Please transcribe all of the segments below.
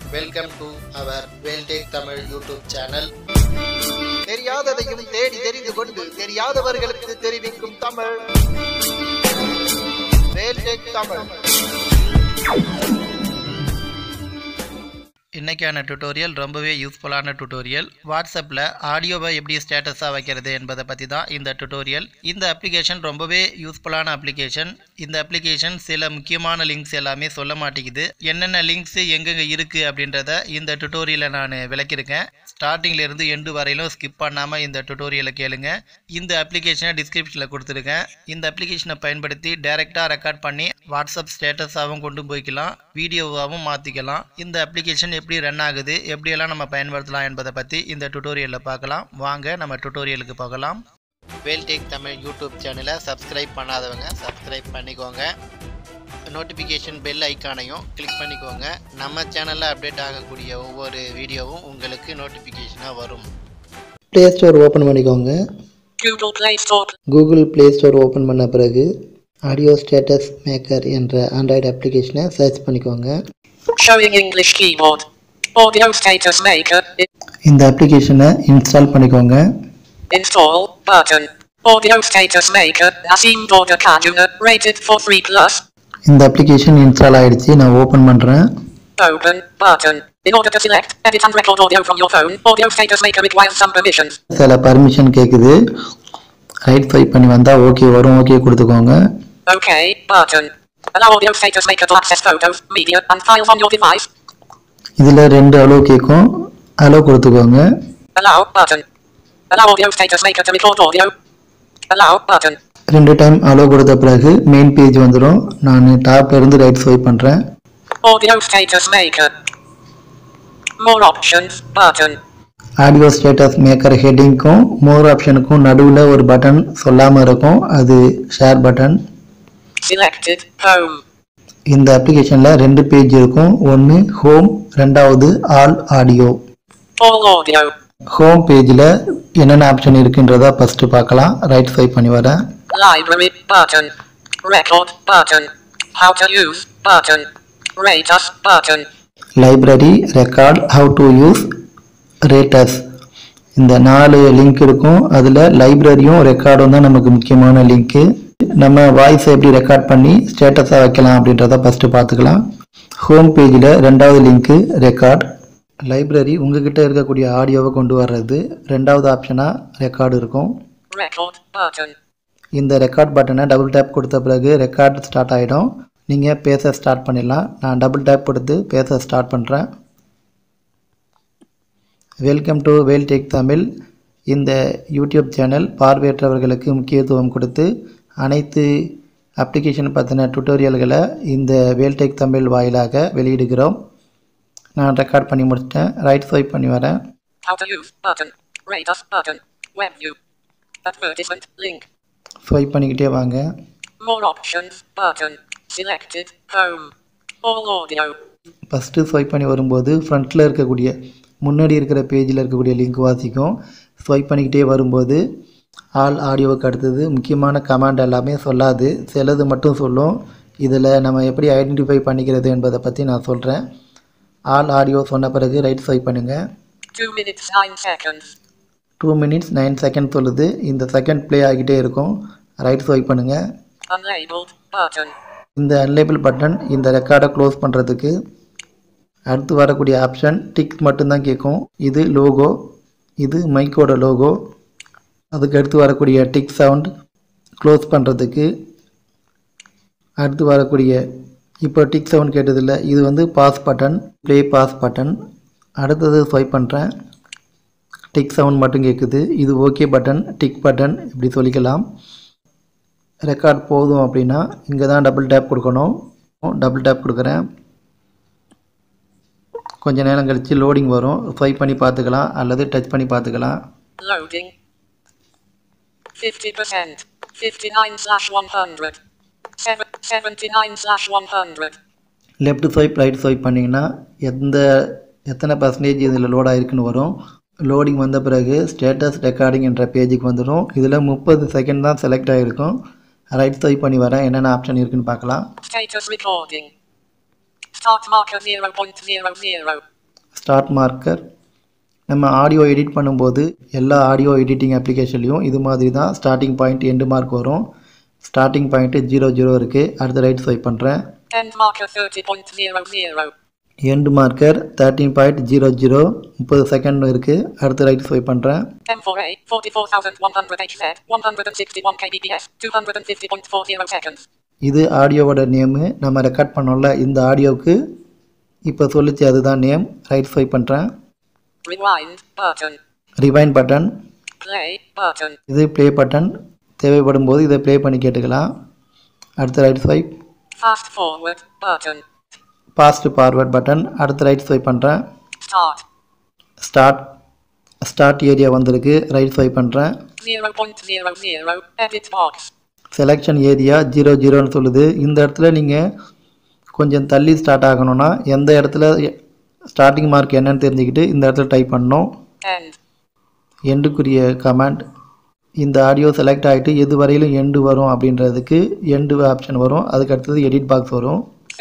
Welcome to our Veltech Tamil YouTube channel தெரியாததையும் தேடி தெரிந்து கொண்டு தெரியாதவர்களுக்கு தெரிவிக்கும் தமிழ் வேல்டேக் தமிழ் இன்றைக்கான டுட்டோரியல் ரொம்பவே யூஸ்ஃபுல்லான டுட்டோரியல் வாட்ஸ்அப்பில் ஆடியோவை எப்படி ஸ்டேட்டஸாக வைக்கிறது என்பதை பற்றி தான் இந்த டுட்டோரியல் இந்த அப்ளிகேஷன் ரொம்பவே யூஸ்ஃபுல்லான அப்ளிகேஷன் இந்த அப்ளிகேஷன் சில முக்கியமான லிங்க்ஸ் எல்லாமே சொல்ல மாட்டேங்குது என்னென்ன லிங்க்ஸ் எங்கெங்கே இருக்குது அப்படின்றத இந்த டுட்டோரியலை நான் விளக்கியிருக்கேன் ஸ்டார்டிங்ல இருந்து எண்டு வரையிலும் ஸ்கிப் பண்ணாமல் இந்த டுட்டோரியலை கேளுங்க இந்த அப்ளிகேஷனை டிஸ்கிரிப்ஷனில் கொடுத்துருக்கேன் இந்த அப்ளிகேஷனை பயன்படுத்தி டைரெக்டாக ரெக்கார்ட் பண்ணி வாட்ஸ்அப் ஸ்டேட்டஸாகவும் கொண்டு போய்க்கலாம் வீடியோவாகவும் மாற்றிக்கலாம் இந்த அப்ளிகேஷன் எப்படி ரன் ஆகுது எப்படியெல்லாம் நம்ம பயன்படுத்தலாம் என்பதை பற்றி இந்த டுட்டோரியலில் பார்க்கலாம் வாங்க நம்ம டுட்டோரியலுக்கு பார்க்கலாம் வேல்டேக் தமிழ் யூடியூப் சேனலை சப்ஸ்கிரைப் பண்ணாதவங்க சப்ஸ்கிரைப் பண்ணிக்கோங்க நோட்டிஃபிகேஷன் பெல் ஐக்கானையும் கிளிக் பண்ணிக்கோங்க நம்ம சேனலில் அப்டேட் ஆகக்கூடிய ஒவ்வொரு வீடியோவும் உங்களுக்கு நோட்டிஃபிகேஷனாக வரும் ப்ளே ஸ்டோர் ஓப்பன் பண்ணிக்கோங்க Google Play Store. Google play store open பண்ண பிறகு ஆடியோ ஸ்டேட்டஸ் மேக்கர் என்ற ஆண்ட்ராய்டு அப்ளிகேஷனை சர்ச் பண்ணிக்கோங்க Showing English keyboard. Audio status maker. I- இந்த அப்ளிகேஷனை இன்ஸ்டால் பண்ணிக்கோங்க Install button. Audio status maker. Asim Border Kaduna. Rated for 3 plus. இந்த application install ஆயிடுச்சு நான் ஓப்பன் பண்ணுறேன் Open button. In order to select, edit and record audio from your phone, audio status maker requires some permissions. சில permission கேட்குது right swipe பண்ணி வந்தால் okay வரும் okay கொடுத்துக்கோங்க OK button. Allow audio status maker to access photos, media, and files on your device. இதில் ரெண்டு அளவு கேட்கும் அளவு கொடுத்துக்கோங்க Allow button. Allow audio status maker to record audio. Allow button. ரெண்டு டைம் அளவு கொடுத்த பிறகு மெயின் பேஜ் வந்துடும் நான் டாப்ல இருந்து ரைட் ஸ்வைப் பண்ணுறேன் Audio status maker. More options button. Audio status maker ஹெட்டிங்க்கும் மோர் ஆப்ஷனுக்கும் நடுவில் ஒரு பட்டன் சொல்லாமல் இருக்கும் அது ஷேர் பட்டன் Selected home. இந்த அப்ளிகேஷனில் ரெண்டு பேஜ் இருக்கும் ஒன்று ஹோம் ரெண்டாவது all audio All audio. Home பேஜில் என்னென்ன ஆப்ஷன் இருக்குன்றத ஃபஸ்ட்டு பார்க்கலாம் ரைட் ஸ்வைப் பண்ணி வரேன் Library button. Record button. How to use button. Rate us button. Library record how to use rate us இந்த நாலு லிங்க் இருக்கும் அதில் லைப்ரரியும் ரெக்கார்டும் தான் நமக்கு முக்கியமான லிங்க்கு நம்ம வாய்ஸை எப்படி ரெக்கார்ட் பண்ணி ஸ்டேட்டஸாக வைக்கலாம் அப்படின்றத ஃபஸ்ட்டு பார்த்துக்கலாம் ஹோம் பேஜில் ரெண்டாவது லிங்க்கு ரெக்கார்ட் லைப்ரரி உங்ககிட்ட இருக்கக்கூடிய ஆடியோவை கொண்டு வர்றது ரெண்டாவது ஆப்ஷனாக ரெக்கார்டு இருக்கும் Record button. இந்த ரெக்கார்ட் பட்டனை டபுள் டேப் கொடுத்த பிறகு ரெக்கார்ட் ஸ்டார்ட் ஆகிடும் நீங்கள் பேச ஸ்டார்ட் பண்ணிடலாம் நான் டபுள் டேப் கொடுத்து பேச ஸ்டார்ட் பண்ணுறேன் welcome to Veltech Tamil இந்த யூடியூப் சேனல் பார்வையற்றவர்களுக்கு முக்கியத்துவம் கொடுத்து அனைத்து அப்ளிகேஷன் பற்றின டுட்டோரியல்களை இந்த வேல்டெக் தமிழ் வாயிலாக வெளியிடுகிறோம் நான் ரெக்கார்ட் பண்ணி முடிச்சிட்டேன் ரைட் ஸ்வைப் பண்ணி வரேன் How to use button. Rate us button. Web view. Advertisement link. Swipe பண்ணிக்கிட்டே வாங்க More options button. Selected home. All audio. First swipe பண்ணி வரும்போது ஃப்ரண்ட்டில் இருக்கக்கூடிய முன்னாடி இருக்கிற பேஜில் இருக்கக்கூடிய லிங்க் வாசிக்கும் ஸ்வைப் பண்ணிக்கிட்டே வரும்போது ஆல் ஆடியோவுக்கு அடுத்தது முக்கியமான கமாண்ட் எல்லாமே சொல்லாது சிலது மட்டும் சொல்லும் இதில் நம்ம எப்படி ஐடென்டிஃபை பண்ணிக்கிறது என்பதை பற்றி நான் சொல்கிறேன் ஆல் ஆடியோ சொன்ன பிறகு ரைட் ஸ்வைப் பண்ணுங்கள் 2 minutes 9 seconds. Two minutes nine second சொல்லுது இந்த செகண்ட் ப்ளே ஆகிட்டே இருக்கும் ரைட் ஸ்வைப் பண்ணுங்கள் Unlabeled button. இந்த அன்லேபிள் பட்டன் இந்த ரெக்கார்டை க்ளோஸ் பண்ணுறதுக்கு அடுத்து வரக்கூடிய ஆப்ஷன் டிக் மட்டும்தான் கேட்கும் இது லோகோ இது மைக்கோட லோகோ அதுக்கு அடுத்து வரக்கூடிய டிக் சவுண்ட் க்ளோஸ் பண்ணுறதுக்கு அடுத்து வரக்கூடிய இப்போ டிக் சவுண்ட் கேட்டதில்ல இது வந்து pause button play pause button அடுத்தது ஸ்வைப் பண்ணுறேன் டிக் சவுண்ட் மட்டும் கேட்குது இது ஓகே பட்டன் டிக் பட்டன் இப்படி சொல்லிக்கலாம் ரெக்கார்ட் போதும் அப்படின்னா இங்கே தான் டபுள் டேப் கொடுக்கணும் டபுள் டேப் கொடுக்குறேன் கொஞ்ச நேரம் கழித்து லோடிங் வரும் ஸ்வைப் பண்ணி பார்த்துக்கலாம் அல்லது டச் பண்ணி பார்த்துக்கலாம் Loading. 50%. 59 slash 100. Seven, 79 slash 100. Left swipe right swipe பண்ணிங்கன்னா எந்த எத்தனை பர்சன்டேஜ் இதில் லோட் ஆயிருக்குன்னு வரும் லோடிங் வந்த பிறகு ஸ்டேட்டஸ் ரெக்கார்டிங் என்ற பேஜுக்கு வந்துடும் இதில் முப்பது செகண்ட் தான் செலக்ட் ஆகிருக்கும் ரைட் ஸ்வைப் பண்ணி வரேன் என்னென்ன ஆப்ஷன் இருக்குன்னு பார்க்கலாம் Status recording. Start marker 0.00. Start marker நம்ம ஆடியோ எடிட் பண்ணும்போது எல்லா ஆடியோ எடிட்டிங் அப்ளிகேஷன்லையும் இது மாதிரி தான் ஸ்டார்டிங் பாயிண்ட் எண்டு மார்க் வரும் ஸ்டார்டிங் பாயிண்ட்டு ஜீரோ ஜீரோ இருக்குது அடுத்த ரைட் ஸ்வைப் பண்ணுறேன் End marker 30.00. End marker thirteen point zero zero முப்பது செகண்ட் இருக்குது அடுத்த ரைட் ஸ்வைப் பண்ணுறேன் M4A 44,100 HZ 161 kbps 250.40 seconds. இது ஆடியோவோட நேமு நம்ம ரெக்கார்ட் பண்ணோம்ல இந்த ஆடியோவுக்கு இப்போ சொல்லிச்சு அதுதான் நேம் ரைட் ஸ்வைப் பண்ணுறேன் Rewind button. Rewind button Play button. இது ப்ளே பட்டன் தேவைப்படும் போது இதை ப்ளே பண்ணி கேட்டுக்கலாம் அடுத்த right swipe Fast forward button. Fast forward button அடுத்த ரைட் ஸ்வைப் பண்ணுறேன் Start. ஸ்டார்ட் ஸ்டார்ட் ஏரியா வந்திருக்கு ரைட் ஸ்வைப் பண்ணுறேன் 0.00 edit box. Selection area zero ஜீரோன்னு சொல்லுது இந்த இடத்துல நீங்கள் கொஞ்சம் தள்ளி ஸ்டார்ட் ஆகணும்னா எந்த இடத்துல ஸ்டார்டிங் மார்க் என்னன்னு தெரிஞ்சுக்கிட்டு இந்த இடத்துல டைப் பண்ணணும் End. எண்டுக்குரிய கமாண்ட் இந்த ஆடியோ செலக்ட் ஆகிட்டு எது வரையிலும் எண்டு வரும் அப்படின்றதுக்கு எண்டு ஆப்ஷன் வரும் அதுக்கு அடுத்தது எடிட் பாக்ஸ் வரும்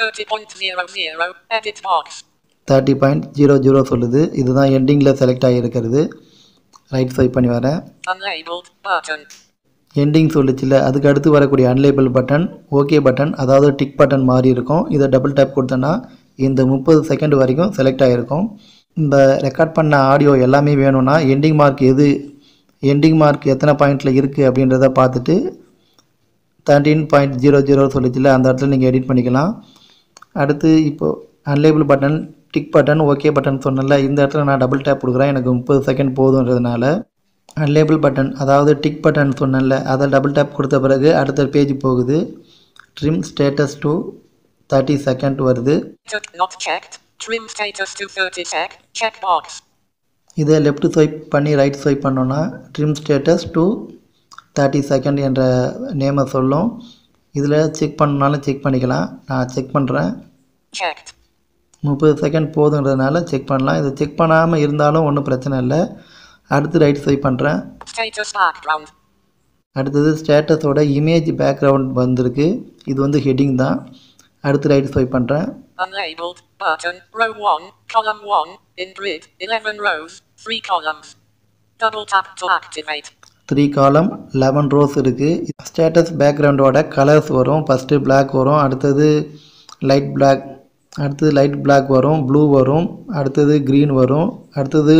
30.00 edit box. Thirty point zero zero சொல்லுது இதுதான் எண்டிங்கில் செலக்ட் ஆகியிருக்கிறது ரைட் ஸ்வைப் பண்ணி வரேன் Unlabeled button. எண்டிங் சொல்லுச்சுல அதுக்கு அடுத்து வரக்கூடிய அன்லேபிள் பட்டன் ஓகே பட்டன் அதாவது டிக் பட்டன் மாதிரி இருக்கும் இதை டபுள் டேப் கொடுத்தோன்னா இந்த முப்பது செகண்ட் வரைக்கும் செலக்ட் ஆகிருக்கும் இந்த ரெக்கார்ட் பண்ண ஆடியோ எல்லாமே வேணும்னா எண்டிங் மார்க் எது எண்டிங் மார்க் எத்தனை பாயிண்டில் இருக்குது அப்படின்றத பார்த்துட்டு தேர்ட்டீன் பாயிண்ட் ஜீரோ ஜீரோ சொல்லிச்சுல அந்த இடத்துல நீங்கள் எடிட் பண்ணிக்கலாம் அடுத்து இப்போது unlabel button tick button okay button சொன்னல இந்த இடத்துல நான் டபுள் டேப் கொடுக்குறேன் எனக்கு முப்பது செகண்ட் போதுன்றதுனால அன்லேபிள் பட்டன் அதாவது டிக் பட்டன் சொன்னேன்ல அதை டபுள் டேப் கொடுத்த பிறகு அடுத்த பேஜ் போகுது trim status to thirty second வருது Status Not checked. Trim status to 30 sec. Checkbox. இதை லெஃப்ட் ஸ்வைப் பண்ணி ரைட் ஸ்வைப் பண்ணோன்னா trim status to thirty second என்ற நேமை சொல்லும் இதில் செக் பண்ணனாலும் செக் பண்ணிக்கலாம் நான் செக் பண்ணுறேன் Checked. முப்பது செகண்ட் போதுன்றதுனால செக் பண்ணலாம் இதை செக் பண்ணாமல் இருந்தாலும் ஒன்றும் பிரச்சனை இல்லை அடுத்து ரைட் ஸ்வைப் பண்ணுறேன் Status background. அடுத்தது ஸ்டேட்டஸோட இமேஜ் பேக்ரவுண்ட் வந்திருக்கு இது வந்து ஹெட்டிங் தான் அடுத்து ரைட் ஸ்வைப் பண்ணுறேன் Unlabeled button. Row 1. Column 1. In grid. 11 rows. 3 columns. Double tap to activate. Three column eleven rows இருக்குது ஸ்டேட்டஸ் பேக்ரவுண்டோட கலர்ஸ் வரும் ஃபஸ்ட்டு Black வரும் அடுத்தது லைட் Black அடுத்தது லைட் Black வரும் ப்ளூ வரும் அடுத்தது க்ரீன் வரும் அடுத்தது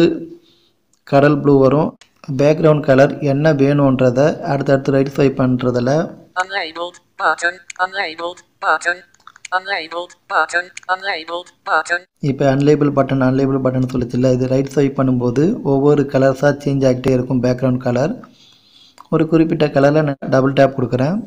கடல் ப்ளூ வரும் பேக்ரவுண்ட் கலர் என்ன வேணுன்றதை அடுத்தடுத்து ரைட் ஸ்வைப் பண்ணுறதில் Unlabeled button. Unlabeled button. Unlabeled button. Unlabeled button. இப்போ அன்லேபிள் பட்டன் அன்லேபிள் பட்டன் சொல்லிச்சுல்ல இது ரைட் ஸ்வைப் பண்ணும்போது ஒவ்வொரு கலர்ஸாக சேஞ்ச் ஆகிட்டே இருக்கும் பேக்ரவுண்ட் கலர் ஒரு குறிப்பிட்ட கலரில் நான் டபுள் டேப் கொடுக்குறேன்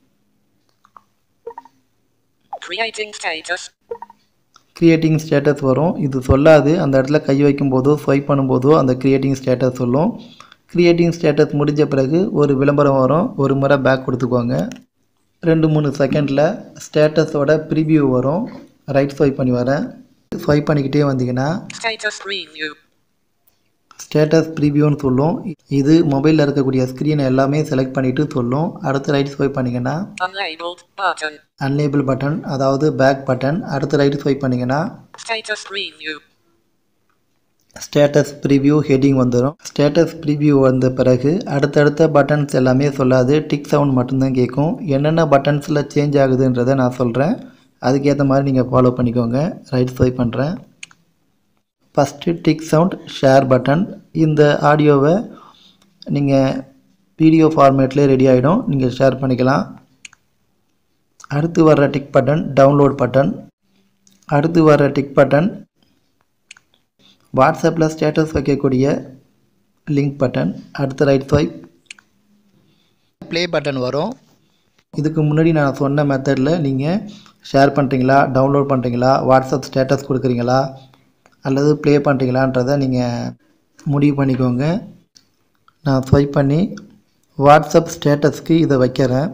Creating status. கிரியேட்டிங் ஸ்டேட்டஸ் வரும் இது சொல்லாது அந்த இடத்துல கை வைக்கும்போதோ ஸ்வைப் பண்ணும்போதோ அந்த கிரியேட்டிங் ஸ்டேட்டஸ் சொல்லும் கிரியேட்டிங் ஸ்டேட்டஸ் முடிஞ்ச பிறகு ஒரு விளம்பரம் வரும் ஒரு முறை பேக் கொடுத்துக்கோங்க ரெண்டு மூணு செகண்டில் ஸ்டேட்டஸோட ப்ரிவியூ வரும் ரைட் ஸ்வைப் பண்ணி வரேன் ஸ்வைப் பண்ணிக்கிட்டே வந்தீங்கன்னா Status preview. ஸ்டேட்டஸ் ப்ரிவியூன்னு சொல்லும் இது மொபைலில் இருக்கக்கூடிய ஸ்க்ரீனை எல்லாமே செலக்ட் பண்ணிவிட்டு சொல்லும் அடுத்து ரைட் ஸ்வைப் பண்ணிங்கன்னா Unlabeled button. அன்லேபிள் பட்டன் அதாவது பேக் பட்டன் அடுத்து ரைட் ஸ்வைப் பண்ணிங்கன்னா Status preview. Status preview heading வந்துடும் ஸ்டேட்டஸ் ப்ரிவ்யூ வந்த பிறகு அடுத்தடுத்த பட்டன்ஸ் எல்லாமே சொல்லாது டிக் சவுண்ட் மட்டும்தான் கேட்கும் என்னென்ன பட்டன்ஸில் சேஞ்ச் ஆகுதுன்றதை நான் சொல்கிறேன் அதுக்கேற்ற மாதிரி நீங்கள் ஃபாலோ பண்ணிக்கோங்க ரைட் ஸ்வைப் பண்ணுறேன் first tick sound share button இந்த ஆடியோவை நீங்கள் வீடியோ ஃபார்மேட்லேயே ரெடி ஆகிடும் நீங்கள் ஷேர் பண்ணிக்கலாம் அடுத்து வர்ற டிக் பட்டன் டவுன்லோட் பட்டன் அடுத்து வர்ற டிக் பட்டன் வாட்ஸ்அப்பில் ஸ்டேட்டஸ் வைக்கக்கூடிய லிங்க் பட்டன் அடுத்த ரைட் ஸ்வைப் ப்ளே பட்டன் வரும் இதுக்கு முன்னாடி நான் சொன்ன மெத்தடில் நீங்கள் ஷேர் பண்ணுறீங்களா டவுன்லோட் பண்ணுறீங்களா வாட்ஸ்அப் ஸ்டேட்டஸ் கொடுக்குறீங்களா அல்லது ப்ளே பண்ணுறீங்களான்றதை நீங்கள் முடிவு பண்ணிக்கோங்க நான் ஸ்வைப் பண்ணி வாட்ஸ்அப் ஸ்டேட்டஸ்க்கு இதை வைக்கிறேன்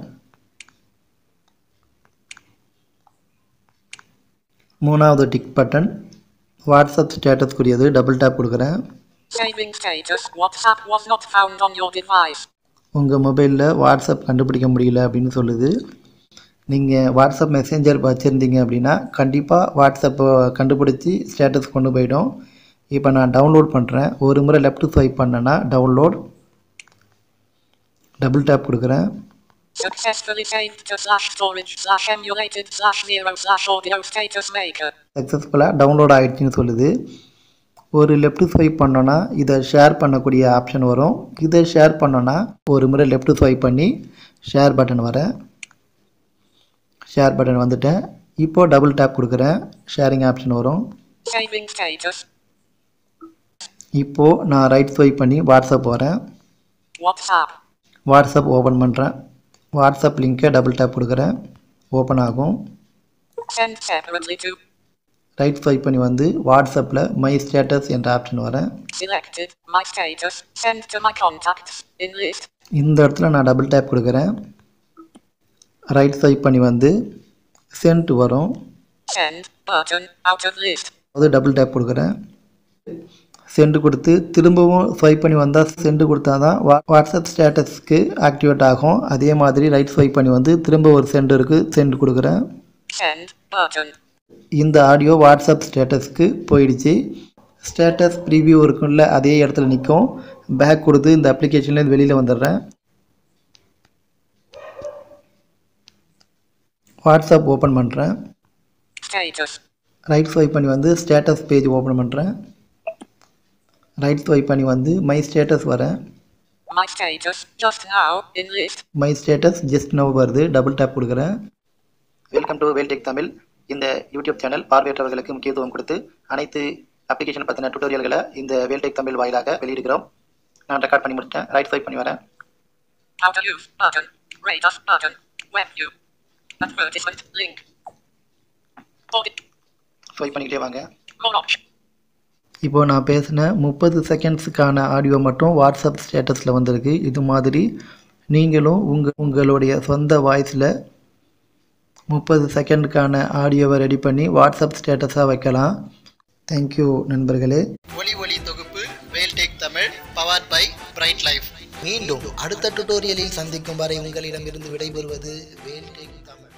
மூணாவது டிக் பட்டன் வாட்ஸ்அப் ஸ்டேட்டஸ்க்குரியது டபுள் டேப் கொடுக்குறேன் Saving status. WhatsApp was not found on your device. உங்கள் மொபைலில் வாட்ஸ்அப் கண்டுபிடிக்க முடியல அப்படின்னு சொல்லுது நீங்கள் வாட்ஸ்அப் மெசேஞ்சர் வச்சுருந்தீங்க அப்படின்னா கண்டிப்பாக வாட்ஸ்அப்பை கண்டுபிடிச்சி ஸ்டேட்டஸ் கொண்டு போயிடும் இப்போ நான் டவுன்லோட் பண்ணுறேன் ஒரு முறை லெஃப்ட் ஸ்வைப் பண்ணேன்னா டவுன்லோட் டபுள் டேப் கொடுக்குறேன் Successfully saved to slash storage slash emulated slash zero slash audio status maker. சக்ஸஸ்ஃபுல்லாக டவுன்லோட் ஆகிடுச்சின்னு சொல்லுது ஒரு லெஃப்ட் ஸ்வைப் பண்ணோன்னா இதை ஷேர் பண்ணக்கூடிய ஆப்ஷன் வரும் இதை ஷேர் பண்ணோன்னா ஒரு முறை லெஃப்ட் ஸ்வைப் பண்ணி ஷேர் பட்டன் வரேன் ஷேர் பட்டன் வந்துட்டேன் இப்போது டபுள் டேப் கொடுக்குறேன் ஷேரிங் ஆப்ஷன் வரும் Saving status. இப்போது நான் ரைட் ஸ்வைப் பண்ணி வாட்ஸ்அப் வரேன் WhatsApp. வாட்ஸ்அப் ஓப்பன் பண்ணுறேன் வாட்ஸ்அப் லிங்க்கை டபுள் டேப் கொடுக்குறேன் ஓப்பன் ஆகும் Send separately to. Right swipe பண்ணி வந்து வாட்ஸ்அப்பில் மை ஸ்டேட்டஸ் என்ற ஆப்ஷன் வரேன் Selected. My status. Send to my contacts. In list. இந்த இடத்துல நான் டபுள் டேப் கொடுக்குறேன் ரைட் ஸ்வைப் பண்ணி வந்து சென்ட் வரும் Send. Button. Out of list. அது டபுள் டேப் கொடுக்குறேன் சென்ட் கொடுத்து திரும்பவும் ஸ்வைப் பண்ணி வந்தால் சென்ட் கொடுத்தா தான் வா வாட்ஸ்அப் ஸ்டேட்டஸ்க்கு ஆக்டிவேட் ஆகும் அதே மாதிரி ரைட் ஸ்வைப் பண்ணி வந்து திரும்ப ஒரு சென்ட் இருக்குது சென்ட் கொடுக்குறேன் Send. Button. இந்த ஆடியோ வாட்ஸ்அப் ஸ்டேட்டஸ்க்கு போயிடுச்சு ஸ்டேட்டஸ் ப்ரீவியூ இருக்கும்ல அதே இடத்துல நிற்கும் பேக் கொடுத்து இந்த அப்ளிகேஷன்லேருந்து வெளியில் வந்துடுறேன் வாட்ஸ்அப் ஓப்பன் பண்ணுறேன் Status. ரைட் ஸ்வைப் பண்ணி வந்து ஸ்டேட்டஸ் பேஜ் ஓப்பன் பண்ணுறேன் ரைட் ஸ்வைப் பண்ணி வந்து மை ஸ்டேட்டஸ் வரேன் My status. Just now. In list. My status just now வருது டபுள் டேப் கொடுக்குறேன் வெல்கம் டு வேல்டெக் தமிழ் இந்த யூடியூப் சேனல் பார்வையற்றவர்களுக்கு முக்கியத்துவம் கொடுத்து அனைத்து அப்ளிகேஷன் பற்றின டுட்டோரியல்களை இந்த வேல்டெக் தமிழ் வாயிலாக வெளியிடுகிறோம் நான் ரெக்கார்ட் பண்ணி முடிச்சிட்டேன் ரைட் ஸ்வைப் பண்ணி வரேன் How to use. Button. Rate us. Button. Web view. Advertisement. Link. Audit. Swipe பண்ணிக்கிட்டே வாங்க More option. இப்போ நான் பேசின முப்பது செகண்ட்ஸுக்கான ஆடியோ மட்டும் வாட்ஸ்அப் ஸ்டேட்டஸில் வந்திருக்கு இது மாதிரி நீங்களும் உங்கள் உங்களுடைய சொந்த வாய்ஸில் முப்பது செகண்டுக்கான ஆடியோவை ரெடி பண்ணி வாட்ஸ்அப் ஸ்டேட்டஸாக வைக்கலாம் தேங்க்யூ நண்பர்களே ஒலி ஒலி தொகுப்பு Veltech Tamil powered by bright life மீண்டும் அடுத்த டுட்டோரியலில் சந்திக்கும் வரை உங்களிடமிருந்து விடைபெறுவது வேல்டெக் தமிழ்